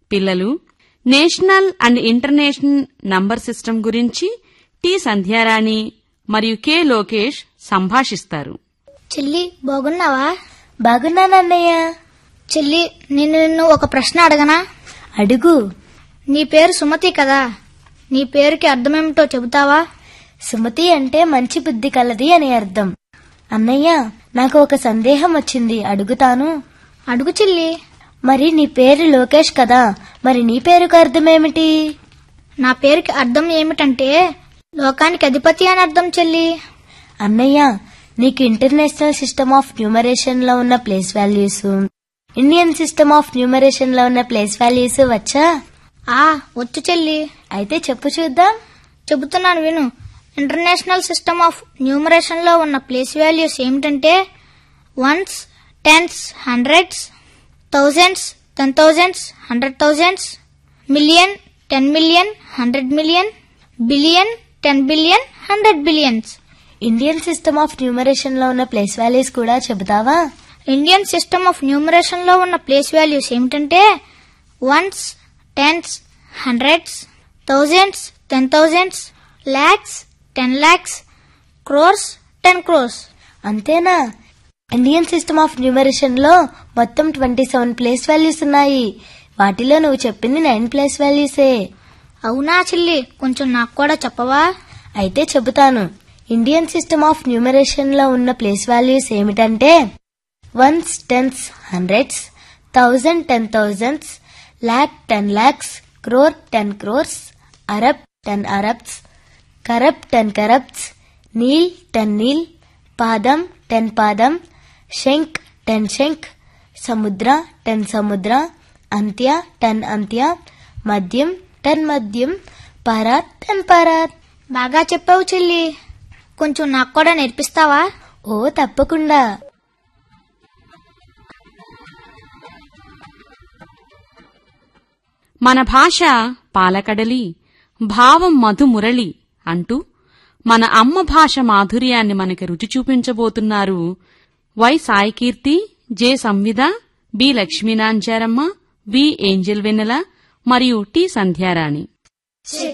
పిల్లలు national and international number system గురించి T Sandhyarani మరియు కె లోకేష్ సంభాషిస్తారు చెల్లి బాగున్నావా బాగున్నానన్నయ్య చెల్లి నేను నిన్ను ఒక ప్రశ్న అడగనా అడుగు నీ పేరు సుమతి కదా నీ పేరుకి అర్థమేమిటో చెబుతావా సుమతి అంటే మంచి బుద్ధి కలది అని అర్థం అన్నయ్య నాకు ఒక సందేహం వచ్చింది అడుగుతాను అడుగు చెల్లి మరి నీ పేరు లోకేష్ కదా మరి నీ పేరుకు అర్థమేమిటి నా పేరుకి అర్థం ఏమిటంటే లోకానికి అధిపతి అని అర్థం చెల్లి అన్నయ్య నీకు ఇంటర్నేషనల్ సిస్టమ్ ఆఫ్ న్యూమరేషన్ లో ఉన్న place values Indian system of numeration లో ఉన్న ప్లేస్ వాల్యూస్ వచ్చా ఆ వచ్చు చెల్లి అయితే చెప్పు చూద్దాం చెబుతున్నాను విను ఇంటర్నేషనల్ సిస్టమ్ ఆఫ్ న్యూమరేషన్ లో ఉన్న ప్లేస్ వాల్యూస్ ఏమిటంటే ones tens hundreds thousands ten thousands hundred thousands million ten million hundred million billion ten billion hundred billions Indian system of numeration లో ఉన్న ప్లేస్ వాల్యూస్ కూడా చెబుతావా ఇండియన్ సిస్టమ్ ఆఫ్ న్యూమరేషన్ లో ఉన్న place values ఏమిటంటే ones tens hundreds thousands ten thousands lakhs ten lakhs crores ten crores అంతేనా Indian system of numeration లో మొత్తం ట్వంటీ సెవెన్ ప్లేస్ వాల్యూస్ ఉన్నాయి వాటిలో నువ్వు చెప్పింది నైన్ ప్లేస్ వాల్యూసే అవునా చెల్లి కొంచెం నాకు కూడా చెప్పవా అయితే చెబుతాను ఇండియన్ సిస్టమ్ ఆఫ్ న్యూమరేషన్ లో ఉన్న ప్లేస్ వాల్యూస్ ఏమిటంటే ones tens hundreds thousand ten thousands lakh ten lakhs crore ten crores arab ten arabs kharab ten kharabs neel ten neel padam ten పాదం శంక్ టెన్ శంక్ సముద్ర టెన్ సముద్ర అంత్య టెన్ అంత్య మద్యం టెన్ మద్యం పరాత్ టెన్ పరాత్ బాగా చెప్పావు చెల్లి కొంచెం నాకు కూడా నేర్పిస్తావా ఓ తప్పకుండా మన భాష పాలకడలి భావం మధుమురళి అంటూ మన అమ్మ భాష మాధుర్యాన్ని మనకి రుచి చూపించబోతున్నారు Y Saikeerthi J Samvidha B Lakshminancharamma V Angel Vennela మరియు టి సంధ్యారాణి